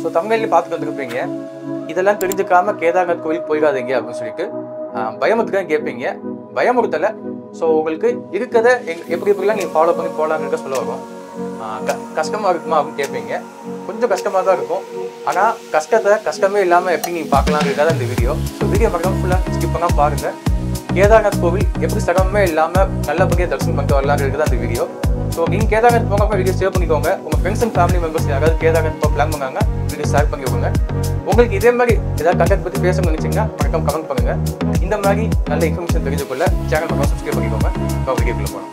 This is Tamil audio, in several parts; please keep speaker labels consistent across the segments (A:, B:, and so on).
A: ஸோ தமிழ்லையும் பார்த்துட்டு வந்துருப்பீங்க இதெல்லாம் தெரிஞ்சுக்காம கேதார்நாத் கோயில் போயிடாதீங்க அப்படின்னு சொல்லிட்டு ஆஹ், பயமுறுத்துக்காக கேட்பீங்க பயமுறுத்தலை ஸோ உங்களுக்கு இருக்கிறத எங்க- எப்படி எப்படிலாம் நீங்கள் ஃபாலோ பண்ணி போகலாங்கிறத சொல்ல வரும் ஆஹ், க கஷ்டமாக இருக்குமா அப்படின்னு கேட்பீங்க கொஞ்சம் கஷ்டமாக தான் இருக்கும் ஆனால் கஷ்டத்தை கஷ்டமே இல்லாமல் எப்படி நீங்கள் பார்க்கலாங்கிறதா இந்த வீடியோ ஸோ வீடியோ மட்டும் ஃபுல்லாக ஸ்கிப் பண்ணால் பாருங்கள் கேதார்நாத் கோவில் எப்படி சிரமமே இல்லாமல் நல்லபடியாக தரிசனம் பண்ணிட்டு வரலாங்கிறது தான் இந்த வீடியோ ஸோ நீங்கள் கேதார்நாத் போகிறப்ப வீடியோ ஷேர் பண்ணிக்கோங்க உங்கள் ஃப்ரெண்ட்ஸ் அண்ட் ஃபேமிலி மெம்பர்ஸ் யாராவது கேதார்நாத் போக பிளான் பண்ணாங்க வீடியோ ஷேர் பண்ணிக்கோங்க உங்களுக்கு இதே மாதிரி ஏதாவது கண்டென்ட் பற்றி பேசணும்னு நினச்சிங்கன்னா மறக்காம கமெண்ட் பண்ணுங்கள் இந்த மாதிரி நல்ல இன்ஃபர்மேஷன் தெரிஞ்சுக்கொள்ள சேனல் பக்கம் சப்ஸ்கிரைப் பண்ணிக்கோங்க இப்போ வீடியோக்குள்ள போகலாம்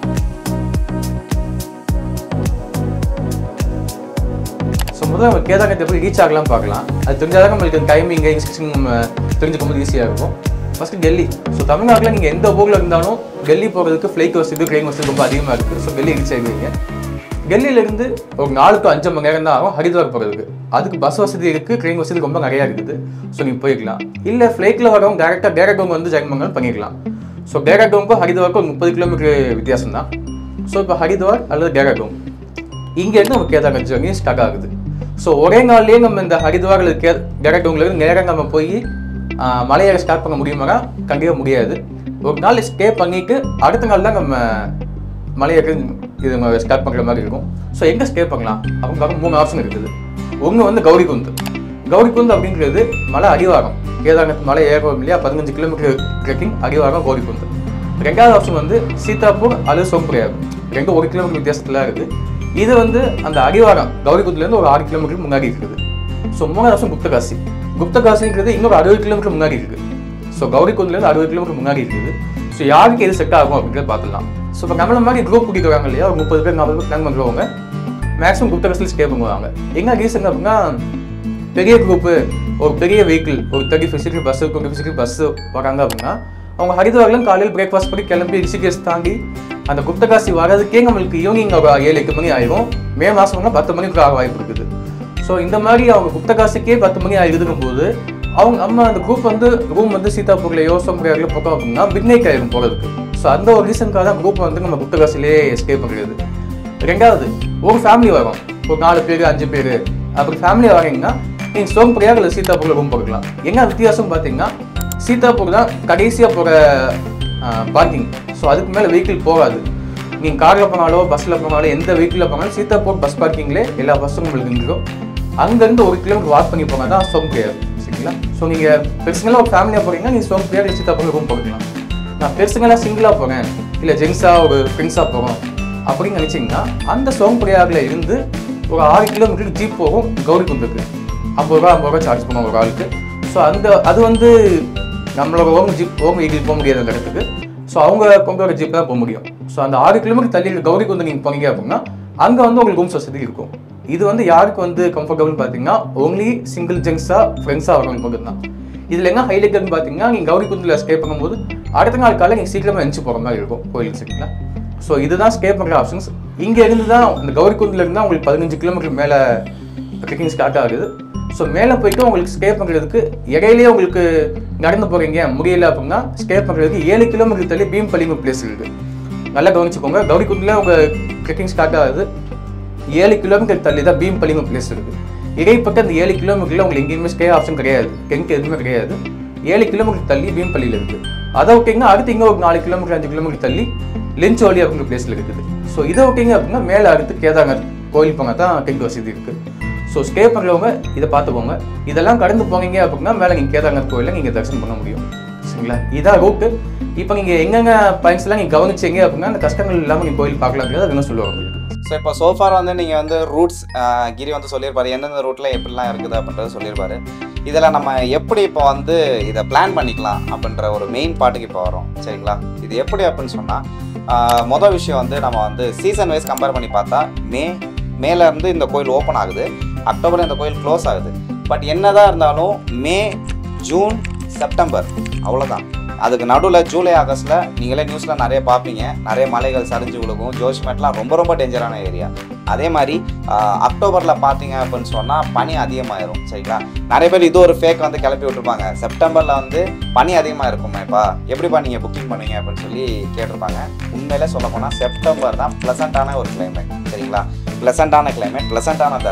A: ஸோ முதல்ல நம்ம கேதார்நாத் எப்படி ரீச் ஆகலாம் பார்க்கலாம் அது தெரிஞ்சாதான் நம்மளுக்கு டைமிங் இன்ஸ்ட்ரக்ஷன் தெரிஞ்சுக்கும் போது ஈஸியாக இருக்கும் ஃபஸ்ட்டு டெல்லி ஸோ தமிழ்நாட்டில் நீங்கள் எந்த ஊரில் இருந்தாலும் டெல்லி போகிறதுக்கு ஃப்ளைட் வசதி ட்ரெயின் வசதி ரொம்ப அதிகமாக இருக்குது ஸோ டெல்லி ரீச் ஆகிடுவீங்க டெல்லியிலேருந்து ஒரு நாலு டு அஞ்சு மணி நேரம் தான் ஆகும் ஹரித்வார் போகிறதுக்கு அதுக்கு பஸ் வசதி இருக்குது ட்ரெயின் வசதி ரொம்ப நிறையா இருக்குது ஸோ நீங்கள் போய்க்கலாம் இல்லை ஃப்ளைட்டில் வரவங்க டேரெக்டாக டேரக்டோங்க வந்து ஜாயின் பண்ணாலும் பண்ணிக்கலாம் ஸோ டேரக்டோங்கும் ஹரித்வாருக்கும் ஒரு முப்பது கிலோமீட்டர் வித்தியாசம் தான் ஸோ இப்போ ஹரித்வார் அல்லது டேரக்டோங் இங்கேருந்து நம்ம கேதார்நாத் ஜர்னி ஸ்டார்ட் ஆகுது ஸோ ஒரே நாள்லேயே நம்ம இந்த ஹரித்வார் அல்லது கே டேரக்டோங்லேருந்து நேராக நம்ம போய் ஆஹ், மலையேற ஸ்டார்ட் பண்ண முடியுமானா கண்டிப்பாக முடியாது ஒரு நாள் ஸ்டே பண்ணிட்டு அடுத்த நாள் தான் நம்ம மலையேற இது ஸ்டார்ட் பண்ணுற மாதிரி இருக்கும் ஸோ எங்கே ஸ்டே பண்ணலாம் அவங்க மூணு ஆப்ஷன் இருக்குது ஒன்று வந்து கௌரிகுந்த் கௌரிகுந்த் அப்படிங்கிறது மலை அடிவாரம் கேதார்நாத் மலை ஏறுவோம் இல்லையா பதினஞ்சு கிலோமீட்டர் ட்ரெக்கிங் அடிவாரம் கௌரிகுந்த் ரெண்டாவது ஆப்ஷன் வந்து சீதாப்பூர் அல்லது சோம்புரியார் ரெண்டும் ஒரு கிலோமீட்டர் வித்தியாசத்தில் இருக்குது இது வந்து அந்த அடிவாரம் கௌரிகுந்த்லேருந்து ஒரு ஆறு கிலோமீட்டர் முன்னாடி இருக்குது ஸோ மூணாவது ஆப்ஷன் குப்தகாசி குப்தகாசிங்கிறது இன்னொரு அறுபது கிலோமீட்டர் முன்னாடி இருக்குது ஸோ கௌரிகுந்த்லேருந்து அறுபது கிலோமீட்டர் முன்னாடி இருக்குது ஸோ யாருக்கு எது செட் ஆகும் அப்படிங்கிறத பார்த்துக்கலாம் ஸோ இப்போ நம்மள மாதிரி குரூப் கூட்டிட்டு வராங்க இல்லையா ஒரு முப்பது பேர் நாற்பது பேர் பிளான் பண்ணுறவங்க மேக்ஸிமம் குப்தகாசில் ஸ்டே பண்ணுவாங்க என்ன ரீசன் அப்படின்னா பெரிய குரூப்பு ஒரு பெரிய வெஹிக்கிள் ஒரு thirty physical bus twenty physical bus வராங்க அப்படின்னா அவங்க ஹரித்வார்லாம் காலையில் பிரேக்ஃபாஸ்ட் பண்ணி கிளம்பி ரிஷிகேஷ் தாண்டி அந்த குப்தகாசி வர்றதுக்கே நம்மளுக்கு ஈவினிங் ஒரு ஏழு எட்டு மணி ஆயிரும் மே மாதம்னா பத்து மணிக்கு ஆக வாய்ப்பு இருக்குது ஸோ இந்த மாதிரி அவங்க குப்தகாசிக்கே பத்து மணி ஆகிருக்கும் போது அவங்க நம்ம அந்த குரூப் வந்து ரூம் வந்து சீதாப்பூர்லையோ சோம்பரியாரிலோ போட்டோம் அப்படின்னா மிட் நைட் ஆயிரும் போகிறதுக்கு ஸோ அந்த ஒரு ரீசனுக்காக தான் குரூப் வந்து நம்ம குப்தகாசிலே ஸ்டே பண்ணுறது ரெண்டாவது ஒரு ஃபேமிலி வரும் ஒரு நாலு பேர் அஞ்சு பேர் அப்படி ஃபேமிலியாக வரீங்கன்னா நீங்கள் சோம்பரியாக இல்லை சீதாப்பூரில் ரூம் போட்டுக்கலாம் என்ன வித்தியாசம் பார்த்தீங்கன்னா சீதாப்பூர் தான் கடைசியாக போகிற பார்க்கிங் ஸோ அதுக்கு மேலே வெஹிக்கிள் போகாது நீங்கள் காரில் போனாலோ பஸ்ஸில் போனாலோ எந்த வெஹிக்கிளில் போனாலும் சீதாப்பூர் பஸ் பார்க்கிங்லே எல்லா பஸ்ஸும் உங்களுக்கு நிற்கும் அங்கேருந்து ஒரு கிலோமீட்டர் வாக் பண்ணி போங்க தான் சோம்பரியார் சரிங்களா ஸோ நீங்கள் பெருசுங்களாக ஒரு ஃபேமிலியாக போகிறீங்கன்னா நீங்கள் சோம்பரியார் இல்லை சீதாப்பூர் ரூம் போட்டுக்கலாம் நான் பெருசுங்களாக சிங்கிளாக போகிறேன் இல்லை ஜென்ஸாக ஒரு ஃப்ரெண்ட்ஸாக போகிறோம் அப்படின்னு நினச்சிங்கன்னா அந்த சோம்பரியாரில் இருந்து ஒரு ஆறு கிலோமீட்டருக்கு ஜீப் போகும் கௌரிகுந்துக்கு ஐம்பது ரூபா ஐம்பது ரூபா சார்ஜ் பண்ணுவோம் ஒரு ஆளுக்கு ஸோ அந்த அது வந்து நம்மளோட ஓம் ஜீப் ஓம் வெஹிக்கிள் போக முடியாது அந்த இடத்துக்கு ஸோ அவங்க கொண்டு வர ஜீப் தான் போக முடியும் ஸோ அந்த ஆறு கிலோமீட்டர் தள்ளி இருக்க கௌரிகுந்து நீங்கள் போனீங்க அப்படின்னா அங்கே வந்து உங்களுக்கு ரூம்ஸ் வசதி இருக்கும் இது வந்து யாருக்கு வந்து கம்ஃபர்டபுள் பார்த்தீங்கன்னா ஓன்லி சிங்கிள் ஜென்ஸாக ஃப்ரெண்ட்ஸாக வரவங்க மட்டும் தான் இதில் என்ன ஹைலைட்னு பார்த்தீங்கன்னா நீங்கள் கௌரிகுந்தில் ஸ்டே பண்ணும்போது அடுத்த நாள் காலையில் நீங்கள் சீக்கிரமாக எந்திச்சு போகிற மாதிரி இருக்கும் கோயிலுக்கு சரிங்களா ஸோ இதுதான் ஸ்டே பண்ணுற ஆப்ஷன்ஸ் இங்கே இருந்து தான் இந்த கௌரிகுந்தில் இருந்து தான் உங்களுக்கு பதினஞ்சு கிலோமீட்டர் மேலே ட்ரெக்கிங் ஸ்டார்ட் ஆகுது ஸோ மேலே போயிட்டு உங்களுக்கு ஸ்டே பண்ணுறதுக்கு இடையிலேயே உங்களுக்கு நடந்து போகிறீங்க முடியல அப்படின்னா ஸ்டே பண்ணுறதுக்கு ஏழு கிலோமீட்டர் தள்ளி பீம் பள்ளிங்க பிளேஸ் இருக்குது நல்லா கவனிச்சுக்கோங்க கௌரிகுண்டில் உங்கள் ட்ரெக்கிங் ஸ்டார்ட் ஆகுது ஏழு கிலோமீட்டர் தள்ளி தான் பீம் பள்ளிங்க பிளேஸ் இருக்குது இடைப்பட்ட அந்த ஏழு கிலோமீட்டரில் உங்களுக்கு எங்கேயுமே ஸ்டே ஆப்ஷன் கிடையாது டென்ட் எதுவுமே கிடையாது ஏழு கிலோமீட்டர் தள்ளி பீம் பள்ளியில் இருக்குது அதை ஓகேங்க அடுத்து இங்கே ஒரு நாலு கிலோமீட்டர் அஞ்சு கிலோமீட்டர் தள்ளி லெஞ்சோலி அப்படிங்கிற பிளேஸில் இருக்குது ஸோ இதை ஓகேங்க அப்படின்னா மேலே அடுத்து கேதார்நாத் கோயில் போங்க தான் டென்ட் வசதி இருக்குது ஸோ ஸ்டே பண்ணுறவங்க இதை பார்த்துக்கோங்க இதெல்லாம் கடந்து போனீங்க அப்படின்னா மேலே நீங்கள் கேதார்நாத் கோயிலில் நீங்கள் தரிசனம் பண்ண முடியும் சரிங்களா இதான் ரூட்டு இப்போ நீங்கள் எங்கெங்க பாயிண்ட்ஸ்லாம் நீங்கள் கவனிச்சீங்க அப்படின்னா அந்த கஷ்டங்கள் இல்லாமல் நீங்கள் கோயில் பார்க்கலாங்கிறது அது என்ன சொல்லுவாங்க உங்களுக்கு
B: ஸோ இப்போ சோஃபார் வந்து நீங்கள் வந்து ரூட்ஸ் கிரி வந்து சொல்லியிருப்பாரு எந்தெந்த ரூட்டில் எப்படிலாம் இருக்குது அப்படின்றது சொல்லியிருப்பாரு இதில் நம்ம எப்படி இப்போ வந்து இதை பிளான் பண்ணிக்கலாம் அப்படின்ற ஒரு மெயின் பாட்டுக்கு இப்போ வரோம் சரிங்களா இது எப்படி அப்படின்னு சொன்னால் மொதல் விஷயம் வந்து நம்ம வந்து சீசன் வைஸ் கம்பேர் பண்ணி பார்த்தா மே மேல இருந்து இந்த கோயில் ஓப்பன் ஆகுது அக்டோபர் இந்த கோயில் க்ளோஸ் ஆகுது பட் என்னதான் இருந்தாலும் மே ஜூன் செப்டம்பர் அவ்வளோதான் அதுக்கு நடுவில் ஜூலை ஆகஸ்ட்டில் நீங்களே நியூஸில் நிறைய பார்ப்பீங்க நிறைய மலைகள் சரிஞ்சு விழுகும் ஜோஷ்மெட்லாம் ரொம்ப ரொம்ப டேஞ்சரான ஏரியா அதே மாதிரி அக்டோபரில் பார்த்தீங்க அப்படின்னு சொன்னால் பனி அதிகமாயிரும் சரிங்களா நிறைய பேர் இது ஒரு ஃபேக் வந்து கிளப்பி விட்டுருப்பாங்க செப்டம்பரில் வந்து பனி அதிகமாக இருக்குமேப்பா எப்படிப்பா நீங்கள் புக்கிங் பண்ணுவீங்க அப்படின்னு சொல்லி கேட்டிருப்பாங்க உண்மையிலே சொல்ல போனால் செப்டம்பர் தான் ப்ளசண்ட்டான ஒரு கிளைமேட் சரிங்களா ப்ளசண்ட்டான கிளைமேட் ப்ளசண்ட்டான தர்சன்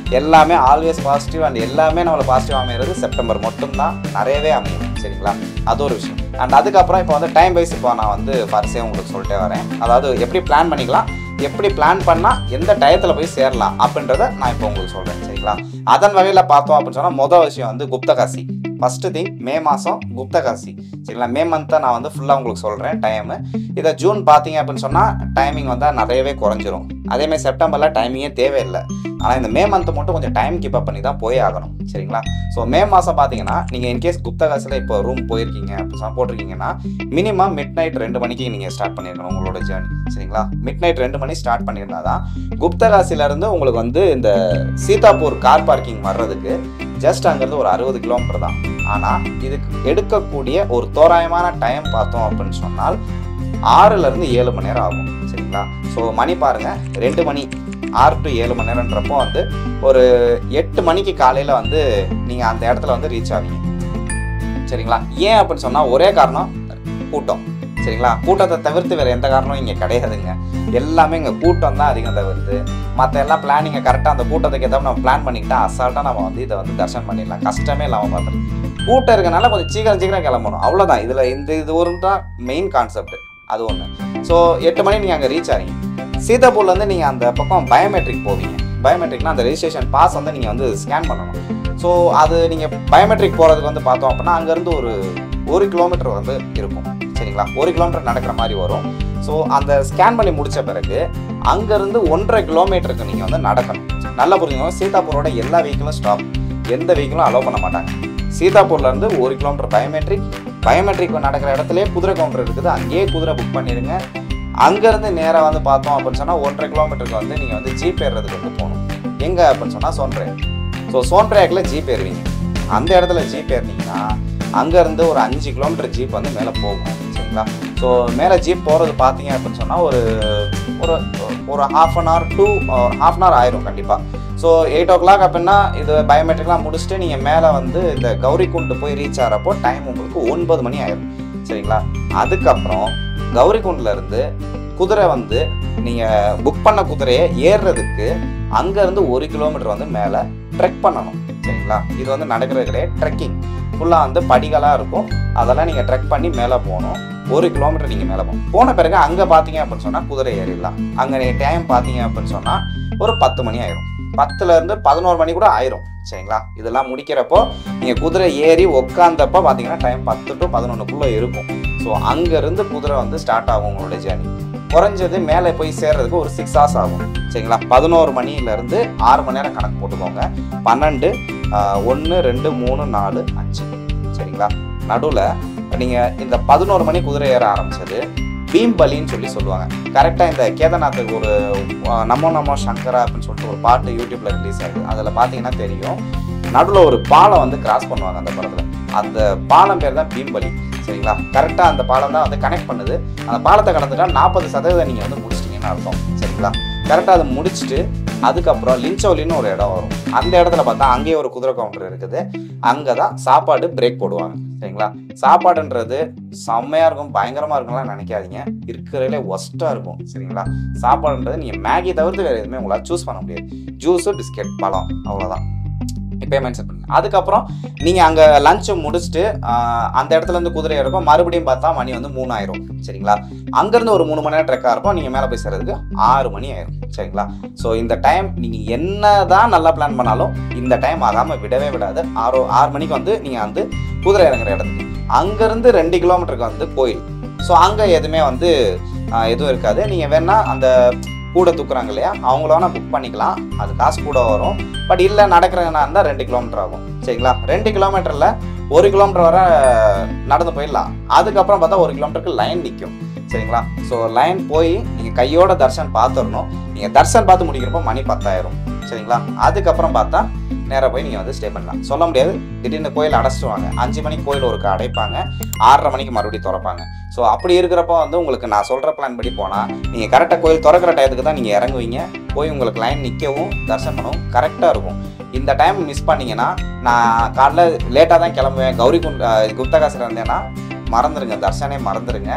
B: எல்லாமே ஆல்வேஸ் பாசிட்டிவ் அண்ட் எல்லாமே நம்மளுக்கு பாசிட்டிவ் அமைகிறது செப்டம்பர் மட்டும்தான் நிறையவே அமையும் சரிங்களா அது ஒரு விஷயம் அண்ட் அதுக்கப்புறம் இப்போ வந்து டைம் வைஸ் இப்போ நான் வந்து பரிசே உங்களுக்கு சொல்லிட்டே வரேன் அதாவது எப்படி பிளான் பண்ணிக்கலாம் எப்படி பிளான் பண்ணால் எந்த டயத்தில் போய் சேரலாம் அப்படின்றத நான் இப்போ உங்களுக்கு சொல்கிறேன் சரிங்களா அதன் வகையில் பார்த்தோம் அப்படின்னு சொன்னால் மொதல் விஷயம் வந்து குப்தகாசி ஃபஸ்ட்டு திங் மே மாதம் குப்தகாசி சரிங்களா மே மந்த்தை நான் வந்து ஃபுல்லாக உங்களுக்கு சொல்கிறேன் டைமு இதை ஜூன் பார்த்தீங்க அப்படின்னு சொன்னால் டைமிங் வந்து நிறையவே குறைஞ்சிரும் அதேமாதிரி செப்டம்பரில் டைமிங்கே தேவையில்லை ஆனால் இந்த மே மந்த் மட்டும் கொஞ்சம் டைம் கீப் அப் பண்ணி தான் போய் ஆகணும் சரிங்களா ஸோ மே மாதம் பார்த்தீங்கன்னா நீங்கள் இன்கேஸ் குப்தகாசில் இப்போ ரூம் போயிருக்கீங்க அப்படி சொன்னா போட்டிருக்கீங்கன்னா மினிமம் மிட் நைட் ரெண்டு மணிக்கு நீங்கள் ஸ்டார்ட் பண்ணிருக்கணும் உங்களோட ஜேர்னி சரிங்களா மிட் நைட் ரெண்டு மணி ஸ்டார்ட் பண்ணியிருந்தா தான் குப்தகாசிலேருந்து உங்களுக்கு வந்து இந்த சீதாப்பூர் கார் பார்க்கிங் வர்றதுக்கு ஜஸ்ட் அங்கேருந்து ஒரு அறுபது கிலோமீட்டர் தான் ஆனால் இதுக்கு எடுக்கக்கூடிய ஒரு தோராயமான டைம் பார்த்தோம் அப்படின்னு சொன்னால் ஆறுலேருந்து ஏழு மணி நேரம் ஆகும் சரிங்களா ஸோ மணி பாருங்க ரெண்டு மணி ஆறு டு ஏழு மணி நேரம்ன்றப்போ வந்து ஒரு எட்டு மணிக்கு காலையில் வந்து நீங்கள் அந்த இடத்துல வந்து ரீச் ஆவீங்க சரிங்களா ஏன் அப்படின்னு சொன்னால் ஒரே காரணம் கூட்டம் சரிங்களா கூட்டத்தை தவிர்த்து வேறு எந்த காரணமும் இங்கே கிடையாதுங்க எல்லாமே இங்கே கூட்டம் தான் அதிகம் தவிர்த்து மற்ற எல்லாம் பிளானிங்கை கரெக்டாக அந்த கூட்டத்துக்கு ஏதாவது நம்ம பிளான் பண்ணிக்கிட்டா அசால்ட்டாக நம்ம வந்து இதை வந்து தர்ஷன் பண்ணிடலாம் கஷ்டமே இல்லாமல் பார்த்துட்டு கூட்டம் இருக்கனால கொஞ்சம் சீக்கிரம் சீக்கிரம் கிளம்பணும் அவ்வளோதான் இதில் இந்த இது ஒரு தான் மெயின் கான்செப்ட் அது ஒன்று ஸோ எட்டு மணி நீங்கள் அங்கே ரீச் ஆகிறீங்க சீதாப்பூர்லேருந்து நீங்கள் அந்த பக்கம் பயோமெட்ரிக் போவீங்க பயோமெட்ரிக்னா அந்த ரெஜிஸ்ட்ரேஷன் பாஸ் வந்து நீங்கள் வந்து ஸ்கேன் பண்ணணும் ஸோ அது நீங்கள் பயோமெட்ரிக் போகிறதுக்கு வந்து பார்த்தோம் அப்படின்னா அங்கேருந்து ஒரு ஒரு கிலோமீட்டர் வந்து இருக்கும் சரிங்களா ஒரு கிலோமீட்டர் நடக்கிற மாதிரி வரும் ஸோ அந்த ஸ்கேன் பண்ணி முடிச்ச பிறகு அங்கேருந்து ஒன்றரை கிலோமீட்டருக்கு நீங்கள் வந்து நடக்கணும் நல்லா புரிஞ்சுக்கோங்க சீதாப்பூரோட எல்லா வெஹிக்கிளும் ஸ்டாப் எந்த வெஹிக்கிளும் அலோவ் பண்ண மாட்டாங்க சீதாப்பூர்லேருந்து ஒரு கிலோமீட்டர் பயோமெட்ரிக் பயோமெட்ரிக் நடக்கிற இடத்துலயே குதிரை கவுண்டர் இருக்குது அங்கேயே குதிரை புக் பண்ணிடுங்க அங்கேருந்து நேராக வந்து பார்த்தோம் அப்படின்னு சொன்னால் ஒன்றரை கிலோமீட்டருக்கு வந்து நீங்கள் வந்து ஜீப் ஏறுறதுக்கு வந்து போகணும் எங்கே அப்படின்னு சொன்னால் சோன்ட்ரே ஸோ சோன்ட்ரேக்கில் ஜீப் ஏறுவீங்க அந்த இடத்துல ஜீப் ஏறினீங்கன்னா அங்கேருந்து ஒரு அஞ்சு கிலோமீட்டர் ஜீப் வந்து மேலே போகும் சரிங்களா ஸோ மேலே ஜீப் போகிறது பார்த்தீங்க அப்படின்னு சொன்னால் ஒரு ஒரு ஒரு half an hour two half an hour ஆயிரும் கண்டிப்பாக ஸோ எயிட் ஓ கிளாக் அப்படின்னா இது பயோமெட்ரிக்லாம் முடிச்சுட்டு நீங்கள் மேலே வந்து இந்த கௌரிக்குண்டு போய் ரீச் ஆகிறப்போ டைம் உங்களுக்கு ஒன்பது மணி ஆயிரும் சரிங்களா அதுக்கப்புறம் கௌரிக்குண்டில் இருந்து குதிரை வந்து நீங்கள் புக் பண்ண குதிரையை ஏறுறதுக்கு அங்கேருந்து ஒரு கிலோமீட்டர் வந்து மேலே ட்ரெக் பண்ணணும் சரிங்களா இது வந்து நடக்கிறது கிடையாது ட்ரெக்கிங் ஃபுல்லாக வந்து படிகளாக இருக்கும் அதெல்லாம் நீங்கள் ட்ரெக் பண்ணி மேலே போகணும் ஒரு கிலோமீட்டர் நீங்கள் மேலே போகணும் போன பிறகு அங்கே பார்த்தீங்க அப்படின்னு சொன்னால் குதிரை ஏறிடலாம் அங்கே நீங்கள் டைம் பார்த்தீங்க அப்படின்னு சொன்னால் ஒரு பத்து மணி ஆயிரும் பத்துலேருந்து பதினோரு மணி கூட ஆயிரும் சரிங்களா இதெல்லாம் முடிக்கிறப்போ நீங்கள் குதிரை ஏறி உக்காந்தப்போ பார்த்தீங்கன்னா டைம் பத்து டு பதினொன்றுக்குள்ளே இருக்கும் ஸோ அங்கேருந்து குதிரை வந்து ஸ்டார்ட் ஆகும் உங்களோட ஜேர்னி குறைஞ்சது மேலே போய் சேர்றதுக்கு ஒரு சிக்ஸ் ஹவர்ஸ் ஆகும் சரிங்களா பதினோரு மணிலேருந்து ஆறு மணி நேரம் கணக்கு போட்டுக்கோங்க பன்னெண்டு ஒன்று ரெண்டு மூணு நாலு அஞ்சு சரிங்களா நடுவில் நீங்கள் இந்த பதினோரு மணி குதிரை ஏற ஆரம்பிச்சது பீம்பலின்னு சொல்லி சொல்லுவாங்க கரெக்டாக இந்த கேதார்நாத்துக்கு ஒரு அஹ், நமோ நமோ சங்கரா அப்படின்னு சொல்லிட்டு ஒரு பாட்டு யூடியூப்ல ரிலீஸ் ஆகுது அதில் பார்த்தீங்கன்னா தெரியும் நடுவில் ஒரு பாலம் வந்து கிராஸ் பண்ணுவாங்க அந்த படத்தில் அந்த பாலம் பேர் தான் பீம்பலி சரிங்களா கரெக்டாக அந்த பாலம் தான் வந்து கனெக்ட் பண்ணுது அந்த பாலத்தை கடந்துட்டா நாற்பது சதவீதம் நீங்கள் வந்து முடிச்சிட்டீங்கன்னு அர்த்தம் சரிங்களா கரெக்டாக அதை முடிச்சுட்டு அதுக்கப்புறம் லிஞ்சோலின்னு ஒரு இடம் வரும் அந்த இடத்துல பார்த்தா அங்கேயே ஒரு குதிரை கவுண்டர் இருக்குது அங்கே தான் சாப்பாடு பிரேக் போடுவாங்க சரிங்களா சாப்பாடுன்றது செம்மையாக இருக்கும் பயங்கரமாக இருக்கும்லாம் நினைக்காதீங்க இருக்கிறதுலே ஒஸ்ட்டாக இருக்கும் சரிங்களா சாப்பாடுன்றது நீங்கள் மேகி தவிர்த்து வேறு எதுவுமே உங்களால் சூஸ் பண்ண முடியாது ஜூஸு பிஸ்கெட் பழம் அவ்வளோதான் இப்போயே மென்ஷன் பண்ணுங்க அதுக்கப்புறம் நீங்கள் அங்கே லஞ்சை முடிச்சுட்டு ஆஹ், அந்த இடத்துல இருந்து குதிரை ஏறப்போ மறுபடியும் பார்த்தா மணி வந்து மூணாயிரம் சரிங்களா அங்கேருந்து ஒரு மூணு மணி நேரம் ட்ரெக்காக இருப்போம் நீங்கள் மேலே போய் சேர்றதுக்கு ஆறு மணி ஆயிரும் சரிங்களா ஸோ இந்த டைம் நீங்கள் என்ன தான் நல்லா பிளான் பண்ணாலும் இந்த டைம் ஆகாமல் விடவே விடாது ஆறு ஆறு மணிக்கு வந்து நீங்கள் வந்து குதிரை இறங்குற இடத்துக்கு அங்கேருந்து ரெண்டு கிலோமீட்டருக்கு வந்து கோயில் ஸோ அங்கே எதுவுமே வந்து ஆஹ், எதுவும் இருக்காது நீங்கள் வேணா அந்த கூட தூக்குறாங்க இல்லையா அவங்கள வேணால் புக் பண்ணிக்கலாம் அது காசு கூட வரும் பட் இல்லை நடக்கிறதுனா இருந்தால் ரெண்டு கிலோமீட்டர் ஆகும் சரிங்களா ரெண்டு கிலோமீட்டரில் ஒரு கிலோமீட்டர் வரை நடந்து போயிடலாம் அதுக்கப்புறம் பார்த்தா ஒரு கிலோமீட்டருக்கு லைன் நிற்கும் சரிங்களா ஸோ லைன் போய் நீங்கள் கையோட தர்ஷன் பார்த்துடணும் நீங்கள் தர்ஷன் பார்த்து முடிக்கிறப்போ மணி பத்தாயிரம் சரிங்களா அதுக்கப்புறம் பார்த்தா நேராக போய் நீங்கள் வந்து ஸ்டே பண்ணலாம் சொல்ல முடியாது திடீர்னு கோயில் அடைச்சிடுவாங்க அஞ்சு மணிக்கு கோயில் ஒருக்கா அடைப்பாங்க ஆறரை மணிக்கு மறுபடியும் திறப்பாங்க ஸோ அப்படி இருக்கிறப்போ வந்து உங்களுக்கு நான் சொல்கிற பிளான் படி போனால் நீங்கள் கரெக்டாக கோயில் திறக்கிற டயத்துக்கு தான் நீங்கள் இறங்குவீங்க போய் உங்களுக்கு லைன் நிற்கவும் தரிசனம் பண்ணவும் கரெக்டாக இருக்கும் இந்த டைம் மிஸ் பண்ணீங்கன்னா நான் காலைல லேட்டாக தான் கிளம்புவேன் கௌரி குண்ட் குப்தகாசில் இருந்தேன்னா மறந்துடுங்க தர்ஷனே மறந்துடுங்க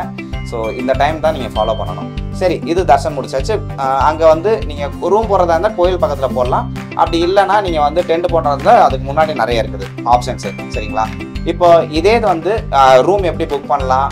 B: ஸோ இந்த டைம் தான் நீங்கள் ஃபாலோ பண்ணணும் சரி இது தர்ஷன் முடிச்சாச்சு அங்கே வந்து நீங்கள் ரூம் போடுறதா இருந்தால் கோயில் பக்கத்தில் போடலாம் அப்படி இல்லைன்னா நீங்கள் வந்து டென்ட் போடுறதா இருந்தால் அதுக்கு முன்னாடி நிறைய இருக்குது ஆப்ஷன்ஸு சரிங்களா இப்போ இதே இது வந்து ரூம் எப்படி புக் பண்ணலாம்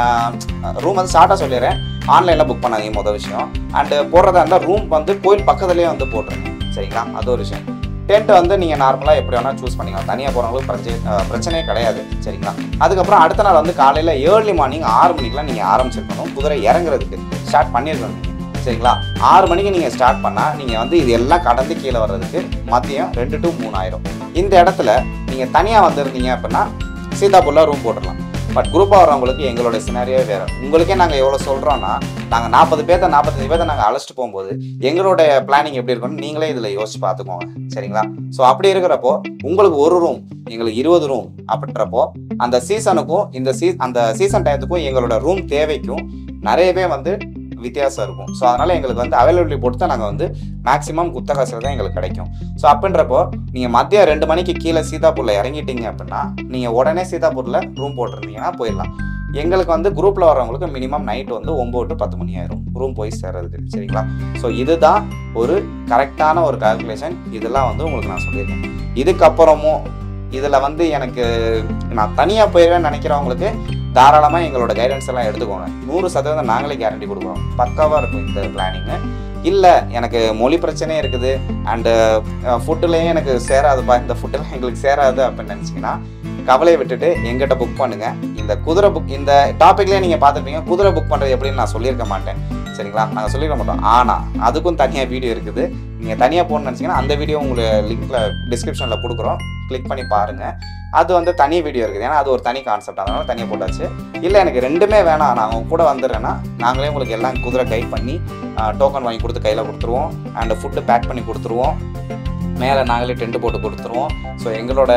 B: ரூம் வந்து ஷார்ட்டாக சொல்லிடுறேன் ஆன்லைனில் புக் பண்ணாதீங்க முதல் விஷயம் அண்டு போடுறதா இருந்தால் ரூம் வந்து கோயில் பக்கத்துலேயே வந்து போட்டுருங்க சரிங்களா அது ஒரு விஷயம் டென்ட் வந்து நீங்கள் நார்மலாக எப்படி வேணால் சூஸ் பண்ணிக்கலாம் தனியாக போகிறவங்களுக்கு பிரச்சனை அஹ், பிரச்சனையே கிடையாது சரிங்களா அதுக்கப்புறம் அடுத்த நாள் வந்து காலையில் ஏர்லி மார்னிங் ஆறு மணிக்கெலாம் நீங்கள் ஆரம்பிச்சிருக்கணும் குதிரை இறங்குறதுக்கு ஸ்டார்ட் பண்ணியிருக்கணும் நீங்கள் சரிங்களா ஆறு மணிக்கு நீங்கள் ஸ்டார்ட் பண்ணால் நீங்கள் வந்து இது எல்லாம் கடந்து கீழே வர்றதுக்கு மதியம் ரெண்டு டு மூணாயிரம் இந்த இடத்துல நீங்கள் தனியாக வந்திருந்தீங்க அப்படின்னா சீதாப்பூரில் ரூம் போட்டுடலாம் பட் குரூப்பாக வரவங்களுக்கு எங்களோட சினாரியோ வேறு உங்களுக்கே நாங்கள் எவ்வளோ சொல்கிறோன்னா நாங்கள் நாற்பது பேர்த்த நாற்பத்தஞ்சு பேர்த்த நாங்கள் அழைச்சிட்டு போகும்போது எங்களோட பிளானிங் எப்படி இருக்கும்னு நீங்களே இதில் யோசிச்சு பார்த்துக்கோங்க சரிங்களா ஸோ அப்படி இருக்கிறப்போ உங்களுக்கு ஒரு ரூம் எங்களுக்கு இருபது ரூம் அப்படின்றப்போ அந்த சீசனுக்கும் இந்த சீ அந்த சீசன் டயத்துக்கும் எங்களோட ரூம் தேவைக்கும் நிறையவே வந்து வித்தியாசம் இருக்கும் ஸோ அதனால் எங்களுக்கு வந்து அவைலபிலிட்டி பொறுத்து தான் நாங்கள் வந்து மேக்ஸிமம் குத்தகாசில் தான் எங்களுக்கு கிடைக்கும் ஸோ அப்படின்றப்போ நீங்கள் மதியம் ரெண்டு மணிக்கு கீழே சீதாப்பூரில் இறங்கிட்டீங்க அப்படின்னா நீங்கள் உடனே சீதாப்பூரில் ரூம் போட்டிருந்தீங்கன்னா போயிடலாம் எங்களுக்கு வந்து குரூப்பில் வரவங்களுக்கு மினிமம் நைட் வந்து ஒம்பது டு பத்து மணி ஆயிரும் ரூம் போய் சேர்றதுக்கு சரிங்களா ஸோ இதுதான் ஒரு கரெக்டான ஒரு கால்குலேஷன் இதெல்லாம் வந்து உங்களுக்கு நான் சொல்லியிருக்கேன் இதுக்கப்புறமும் இதில் வந்து எனக்கு நான் தனியாக போயிடுவேன்னு நினைக்கிறவங்களுக்கு தாராளமாக எங்களோட கைடன்ஸ் எல்லாம் எடுத்துக்கோங்க நூறு சதவீதம் நாங்களே கேரண்டி கொடுக்குறோம் பக்காவாக இருக்கும் இந்த பிளானிங்கு இல்லை எனக்கு மொழி பிரச்சனையே இருக்குது அண்டு ஃபுட்டுலேயும் எனக்கு சேராதுப்பா இந்த ஃபுட்டெல்லாம் எங்களுக்கு சேராது அப்படின்னு நினச்சிங்கன்னா கவலையை விட்டுட்டு எங்கிட்ட புக் பண்ணுங்க இந்த குதிரை புக் இந்த டாப்பிக்லேயே நீங்கள் பார்த்துருப்பீங்க குதிரை புக் பண்ணுறது எப்படின்னு நான் சொல்லியிருக்க மாட்டேன் சரிங்களா நாங்கள் சொல்லிட மாட்டோம் ஆனால் அதுக்கும் தனியாக வீடியோ இருக்குது நீங்கள் தனியாக போகணும்னு நினச்சிங்கன்னா அந்த வீடியோ உங்களுக்கு லிங்க்கில் டிஸ்கிரிப்ஷனில் கொடுக்குறோம் கிளிக் பண்ணி பாருங்கள் அது வந்து தனி வீடியோ இருக்குது ஏன்னா அது ஒரு தனி கான்செப்ட் அதனால தனியாக போட்டாச்சு இல்லை எனக்கு ரெண்டுமே வேணாம் நான் உங்க கூட வந்துடுறேன்னா நாங்களே உங்களுக்கு எல்லாம் குதிரை கைட் பண்ணி டோக்கன் வாங்கி கொடுத்து கையில் கொடுத்துருவோம் அண்ட் ஃபுட்டு பேக் பண்ணி கொடுத்துருவோம் மேலே நாங்களே டென்ட் போட்டு கொடுத்துருவோம் ஸோ எங்களோட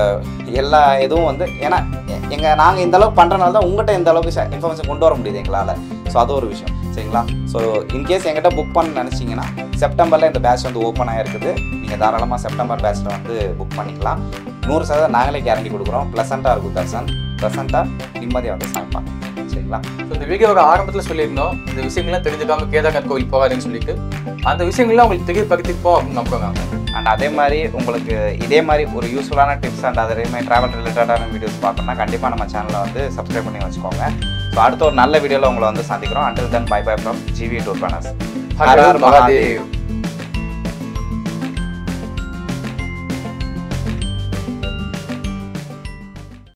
B: எல்லா இதுவும் வந்து ஏன்னா எங்கள் நாங்கள் இந்த அளவுக்கு பண்ணுறனால தான் உங்கள்கிட்ட இந்த அளவுக்கு இன்ஃபர்மேஷன் கொண்டு வர முடியுது எங்களால் ஸோ அது ஒரு விஷயம் சரிங்களா ஸோ இன்கேஸ் எங்கிட்ட புக் பண்ண நினச்சிங்கன்னா செப்டம்பரில் இந்த பேட்ச் வந்து ஓப்பன் ஆகிருக்குது நீங்கள் தாராளமாக செப்டம்பர் பேட்ச்சில் வந்து புக் பண்ணிக்கலாம் நூறு சதவீதம் நாங்களே கேரண்டி கொடுக்குறோம் ப்ளசண்ட்டாக இருக்கும் தர்சன் ப்ளசண்ட்டாக நிம்மதியாக வந்து சமைப்பாங்க சரிங்களா
A: ஸோ இந்த வீடியோவோட ஆரம்பத்தில் சொல்லியிருந்தோம் இந்த விஷயங்கள்லாம் தெரிஞ்சுக்காம கேதார்நாத் கோவில் போகாதீங்கன்னு சொல்லிட்டு அந்த விஷயங்கள்லாம் உங்களுக்கு தெரிய பக்கத்துக்கு அப்படின்னு நம்புறாங்க
B: அண்ட் அதே மாதிரி உங்களுக்கு இதே மாதிரி ஒரு யூஸ்ஃபுல்லான டிப்ஸ் அண்ட் அதே மாதிரி ட்ராவல் ரிலேட்டடான வீடியோஸ் பார்க்கணும்னா கண்டிப்பாக நம்ம சேனலை வந்து சப்ஸ்கிரைப் பண்ணி வச்சுக்கோங்க ஸோ அடுத்த ஒரு நல்ல வீடியோவில் உங்களை வந்து சந்திக்கிறோம் until then bye bye from GV tour பண்ணஸ்
A: ஹர ஹர மகாதேவ்